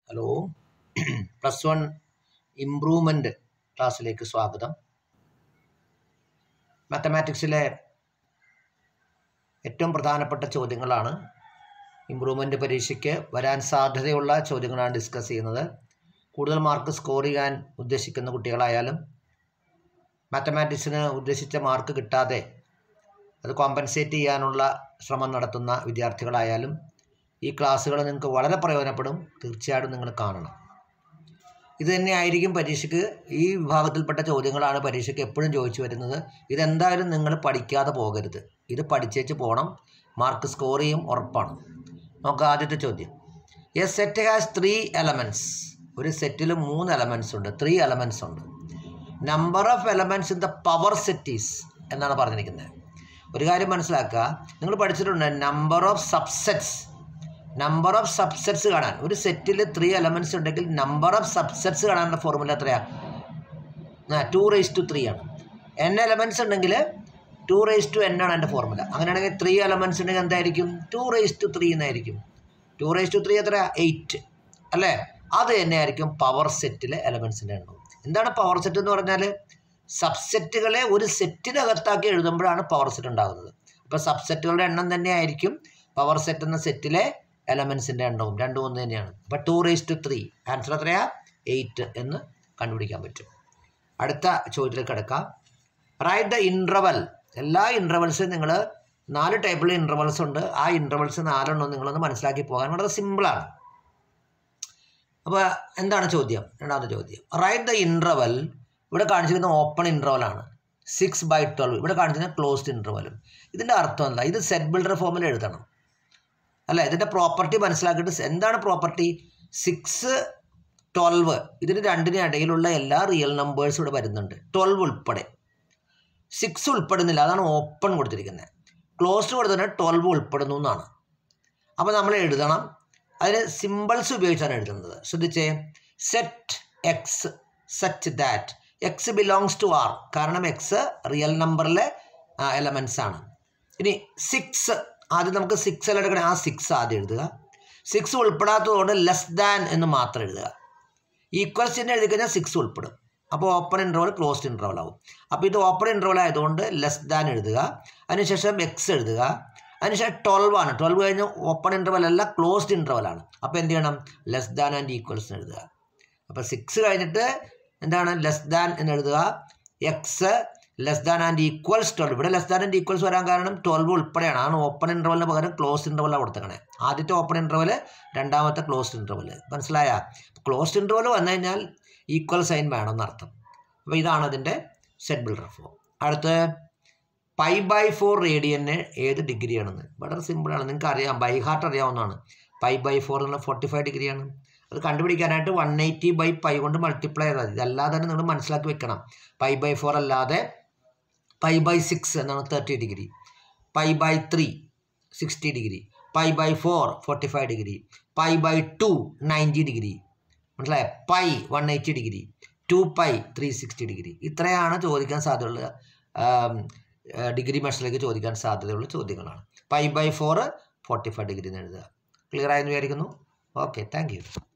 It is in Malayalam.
ഹലോ പ്ലസ് വൺ ഇംപ്രൂവ്മെൻ്റ് ക്ലാസ്സിലേക്ക് സ്വാഗതം മാത്തമാറ്റിക്സിലെ ഏറ്റവും പ്രധാനപ്പെട്ട ചോദ്യങ്ങളാണ് ഇമ്പ്രൂവ്മെൻ്റ് പരീക്ഷയ്ക്ക് വരാൻ സാധ്യതയുള്ള ചോദ്യങ്ങളാണ് ഡിസ്കസ് ചെയ്യുന്നത് കൂടുതൽ മാർക്ക് സ്കോർ ചെയ്യാൻ ഉദ്ദേശിക്കുന്ന കുട്ടികളായാലും മാത്തമാറ്റിക്സിന് ഉദ്ദേശിച്ച മാർക്ക് കിട്ടാതെ അത് കോമ്പൻസേറ്റ് ചെയ്യാനുള്ള ശ്രമം നടത്തുന്ന വിദ്യാർത്ഥികളായാലും ഈ ക്ലാസ്സുകൾ നിങ്ങൾക്ക് വളരെ പ്രയോജനപ്പെടും തീർച്ചയായിട്ടും നിങ്ങൾ കാണണം ഇത് തന്നെയായിരിക്കും പരീക്ഷയ്ക്ക് ഈ വിഭാഗത്തിൽപ്പെട്ട ചോദ്യങ്ങളാണ് പരീക്ഷയ്ക്ക് എപ്പോഴും ചോദിച്ചു വരുന്നത് ഇതെന്തായാലും നിങ്ങൾ പഠിക്കാതെ പോകരുത് ഇത് പഠിച്ചേച്ച് പോകണം മാർക്ക് സ്കോർ ചെയ്യും ഉറപ്പാണ് നമുക്ക് ആദ്യത്തെ ചോദ്യം a set has three elements ഒരു സെറ്റിൽ മൂന്ന് എലമെൻറ്റ്സ് ഉണ്ട് ത്രീ എലമെൻറ്റ്സ് ഉണ്ട് number of elements in the power sets എന്നാണ് പറഞ്ഞിരിക്കുന്നത് ഒരു കാര്യം മനസ്സിലാക്കുക നിങ്ങൾ പഠിച്ചിട്ടുണ്ട് number of subsets number of subsets കാണാൻ ഒരു സെറ്റിൽ ത്രീ എലമെൻറ്റ്സ് ഉണ്ടെങ്കിൽ നമ്പർ ഓഫ് സബ്സെറ്റ്സ് കാണാനുള്ള ഫോർമുല എത്രയാണ് ടു റേസ് ടു ത്രീ ആണ് എൻ എലമെൻറ്റ്സ് ഉണ്ടെങ്കിൽ ടു റേസ് ടു എൻ ആണ് എൻ്റെ ഫോർമുല അങ്ങനെയാണെങ്കിൽ ത്രീ എലമെൻറ്റ്സ് ഉണ്ടെങ്കിൽ എന്തായിരിക്കും ടു റേസ് ടു ത്രീ എന്നായിരിക്കും ടു റേസ് ടു ത്രീ എത്ര എയ്റ്റ് അല്ലേ അത് തന്നെയായിരിക്കും പവർ സെറ്റിലെ എലമെൻറ്റ്സിൻ്റെ എണ്ണം എന്താണ് പവർ സെറ്റ് എന്ന് പറഞ്ഞാൽ സബ്സെറ്റുകളെ ഒരു സെറ്റിനകത്താക്കി എഴുതുമ്പോഴാണ് പവർ സെറ്റ് ഉണ്ടാകുന്നത് അപ്പോൾ സബ്സെറ്റുകളുടെ എണ്ണം തന്നെയായിരിക്കും പവർ സെറ്റ് എന്ന സെറ്റിലെ എലമെൻസിൻ്റെ എണ്ണവും രണ്ടും ഒന്ന് തന്നെയാണ് അപ്പോൾ two raise to three answer എത്രയാ എയ്റ്റ് എന്ന് കണ്ടുപിടിക്കാൻ പറ്റും അടുത്ത ചോദ്യത്തിലേക്ക് കിടക്കാം റൈറ്റ് ദ ഇൻട്രവൽ എല്ലാ ഇൻട്രവൽസും നിങ്ങൾ നാല് ടൈപ്പിൽ ഇൻട്രവൽസ് ഉണ്ട് ആ ഇൻട്രവൽസ് നാലെണ്ണം നിങ്ങളൊന്ന് മനസ്സിലാക്കി പോകാൻ വളരെ സിമ്പിളാണ് അപ്പോൾ എന്താണ് ചോദ്യം രണ്ടാമത്തെ ചോദ്യം റൈറ്റ് ദ ഇൻട്രവൽ ഇവിടെ കാണിച്ചിരിക്കുന്ന ഓപ്പൺ ഇൻട്രവലാണ് സിക്സ് ബൈ ട്വൽവ് ഇവിടെ കാണിച്ചിരിക്കുന്ന ക്ലോസ്ഡ് ഇൻട്രവലും ഇതിൻ്റെ അർത്ഥം എന്താ ഇത് സെറ്റ് ബിൽഡർ ഫോമിൽ എഴുതണം അല്ല ഇതിൻ്റെ പ്രോപ്പർട്ടി മനസ്സിലാക്കിയിട്ട് എന്താണ് പ്രോപ്പർട്ടി സിക്സ് ട്വൽവ് ഇതിന് രണ്ടിനും ഇടയിലുള്ള എല്ലാ റിയൽ നമ്പേഴ്സും ഇവിടെ വരുന്നുണ്ട് ട്വൽവ് ഉൾപ്പെടെ സിക്സ് ഉൾപ്പെടുന്നില്ല അതാണ് ഓപ്പൺ കൊടുത്തിരിക്കുന്നത് ക്ലോസ്ഡ് കൊടുത്തിട്ട് ട്വൽവ് ഉൾപ്പെടുന്നു എന്നാണ് അപ്പോൾ നമ്മൾ എഴുതണം അതിന് സിമ്പിൾസ് ഉപയോഗിച്ചാണ് എഴുതുന്നത് ശ്രദ്ധിച്ചേ set x set that x belongs to R കാരണം എക്സ് റിയൽ നമ്പറിലെ എലമെൻസ് ആണ് ഇനി സിക്സ് ആദ്യം നമുക്ക് സിക്സ് എല്ലാം എടുക്കണേ ആ സിക്സ് ആദ്യം എഴുതുക സിക്സ് ഉൾപ്പെടാത്തതുകൊണ്ട് ലെസ് ദാൻ എന്ന് മാത്രം എഴുതുക ഈക്വൽ ചിഹ്നം എഴുതി കഴിഞ്ഞാൽ സിക്സ് ഉൾപ്പെടും അപ്പോൾ ഓപ്പൺ ഇൻ്റർവൽ ക്ലോസ്ഡ് ഇൻ്റർവൽ ആവും അപ്പോൾ ഇത് ഓപ്പൺ ഇൻ്റർവൽ ആയതുകൊണ്ട് ലെസ് ദാൻ എഴുതുക അതിനുശേഷം എക്സ് എഴുതുക അതിനുശേഷം ട്വൽവ് ആണ് ട്വൽവ് കഴിഞ്ഞ് ഓപ്പൺ ഇൻ്റർവൽ അല്ല ക്ലോസ്ഡ് ഇൻ്റർവൽ ആണ് അപ്പോൾ എന്ത് ചെയ്യണം ലെസ് ദാൻ ആൻഡ് ഈക്വൽസ് എഴുതുക അപ്പോൾ സിക്സ് കഴിഞ്ഞിട്ട് എന്താണ് ലെസ് ദാൻ എന്ന് എഴുതുക x less than and equals twelve ഇവിടെ ലെസ് ദാൻ ആൻഡ് ഈക്വൽസ് വരാൻ കാരണം ട്വൽവ് ഉൾപ്പെടെയാണ് ആണ് ഓപ്പൺ ഇൻ്റർവലിന് പകരം ക്ലോസ് ഇൻ്റർവലാണ് കൊടുത്തേക്കണേ ആദ്യത്തെ ഓപ്പൺ ഇൻ്റർവൽ രണ്ടാമത്തെ ക്ലോസ്ഡ് ഇൻ്റർവൽ മനസ്സിലായ ക്ലോസ്ഡ് ഇൻ്റർവൽ വന്നു കഴിഞ്ഞാൽ ഈക്വൽ സൈൻ വേണമെന്നർത്ഥം അപ്പോൾ ഇതാണ് അതിൻ്റെ സെറ്റ് ബിൽഡർ ഫോം അടുത്ത് പൈ ബൈ ഫോർ റേഡിയന് ഏത് ഡിഗ്രിയാണെന്ന് വളരെ സിമ്പിളാണ് നിങ്ങൾക്ക് അറിയാം ബൈ ഹാർട്ട് അറിയാവുന്നതാണ് പൈ ബൈ ഫോർ എന്നുള്ള ഫോർട്ടി ഫൈവ് ഡിഗ്രിയാണ് അത് കണ്ടുപിടിക്കാനായിട്ട് വൺ എയ്റ്റി ബൈ പൈ കൊണ്ട് മൾട്ടിപ്ലൈ ചെയ്താൽ മതി ഇതല്ലാതെ തന്നെ നിങ്ങൾ മനസ്സിലാക്കി വെക്കണം പൈ ബൈ ഫോർ അല്ലാതെ പൈ ബൈ സിക്സ് എന്നാണ് thirty degree pi by three sixty degree pi by four forty five degree pi by two ninety degree മനസ്സിലായ pi one eighty degree two pi three sixty degree ഇത്രയാണ് ചോദിക്കാൻ സാധ്യതയുള്ള ഡിഗ്രി മെഷറിലേക്ക് ചോദിക്കാൻ സാധ്യതയുള്ള ചോദ്യങ്ങളാണ് pi by four forty five degree എന്ന് എഴുതുക ക്ലിയർ ആയെന്ന് വിചാരിക്കുന്നു ഓക്കെ താങ്ക് യു